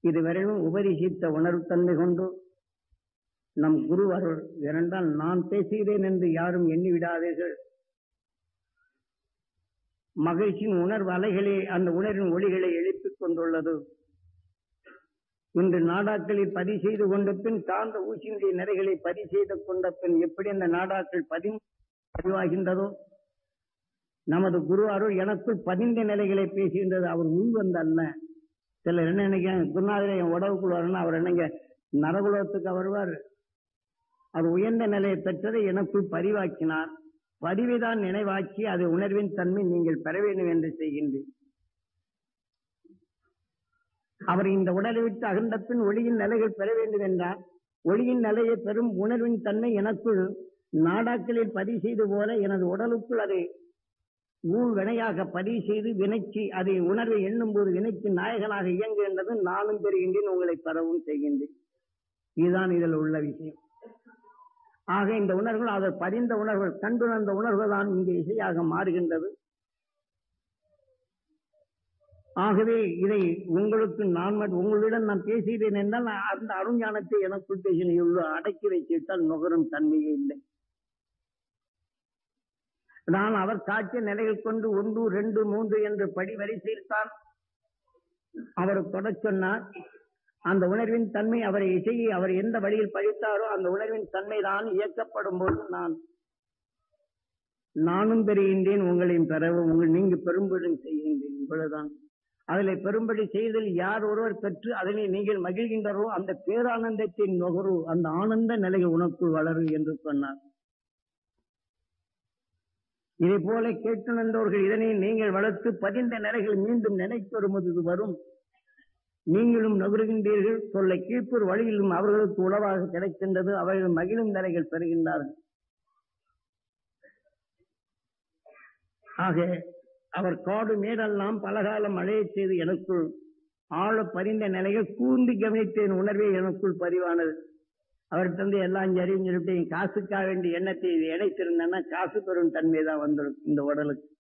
இதுவரையிலும் உபரிசித்த உணர்வு தன்மை கொண்டு நம் குரு அருள் இரண்டால் நான் பேசுகிறேன் என்று யாரும் எண்ணிவிடாதீர்கள் மகிழ்ச்சியின் உணர்வு அலைகளே அந்த உணர்வின் ஒளிகளை எழுப்பிக் கொண்டுள்ளது இன்று நாடாக்களில் பதிவு செய்து கொண்ட பின் காந்த ஊசியினுடைய நிறைகளை பதிவு செய்து கொண்ட பின் எப்படி அந்த நாடாக்கள் பதி பதிவாகின்றதோ நமது குரு அருள் எனக்குள் பதிந்த நிலைகளை பேசுகின்றது அவர் உள் வந்த அல்ல சிலர் என்ன நினைக்கிறாங்க குருநாதரை என் உடவுக்குள் வரணும் அவர் என்னங்க நரகுலத்துக்கு வருவார் அவர் உயர்ந்த நிலையை பெற்றதை எனக்குள் பதிவாக்கினார் பதிவைதான் நினைவாக்கி அது உணர்வின் தன்மை நீங்கள் பெற வேண்டும் என்று செய்கின்றேன் அவர் இந்த உடலை விட்டு அகன்ற பின் ஒளியின் நிலைகள் பெற வேண்டும் என்றார் ஒளியின் நிலையை பெறும் உணர்வின் தன்மை எனக்குள் நாடாக்களில் பதிவு செய்து போல எனது உடலுக்குள் அதை ஊழ் வினையாக பதிவு செய்து வினைக்கு அதை உணர்வை எண்ணும் போது வினைக்கு நாயகனாக இயங்குகின்றது நானும் பெறுகின்றேன் உங்களை பெறவும் செய்கின்றேன் இதுதான் இதில் உள்ள விஷயம் ஆக இந்த உணர்வுகள் அவர் பதிந்த உணர்வுகள் கண்டுணர்ந்த உணர்வு தான் இங்கே இசையாக மாறுகின்றது ஆகவே இதை உங்களுக்கு நான் மட்டும் உங்களிடம் நான் பேசுகிறேன் என்றால் அந்த அருஞானத்தை எனக்குள் பேசின அடக்கி வைத்துவிட்டால் நுகரும் தன்மையே இல்லை நான் அவர் காட்சிய நிலைகள் கொண்டு ஒன்று ரெண்டு மூன்று என்று படி வரிசையில் தான் அவர் தொட சொன்னார் அந்த உணர்வின் தன்மை அவரை இசையை அவர் எந்த வழியில் படித்தாரோ அந்த உணர்வின் தன்மை தான் இயக்கப்படும் போது நான் நானும் பெறுகின்றேன் உங்களையும் பெறவும் உங்கள் நீங்க பெரும்படி செய்கின்றேன் இவ்வளவுதான் அதில் பெரும்படி செய்தல் யார் ஒருவர் பெற்று அதனை நீங்கள் மகிழ்கின்றரோ அந்த பேரானந்தத்தின் நுகரு அந்த ஆனந்த நிலை உனக்குள் வளரும் என்று சொன்னார் இதை போல கேட்டு நந்தவர்கள் இதனை நீங்கள் வளர்த்து பதிந்த நிலைகள் மீண்டும் நினைப்பெறுவது இது வரும் நீங்களும் நகருகின்றீர்கள் சொல்ல கீழ்ப்பூர் வழியிலும் அவர்களுக்கு உணவாக கிடைக்கின்றது அவர்கள் மகிழும் நிலைகள் பெறுகின்றார்கள் ஆக அவர் காடு மேடெல்லாம் பலகாலம் மழையச் செய்து எனக்குள் ஆழ பதிந்த நிலைகள் கூர்ந்து கவனித்தேன் உணர்வே எனக்குள் பதிவானது அவர் தந்து எல்லாம் சரின்னு சொல்லிட்டு காசுக்காக வேண்டிய எண்ணத்தை இணைத்திருந்தேன்னா காசு பெறும் தன்மை தான் வந்துடும் இந்த உடலுக்கு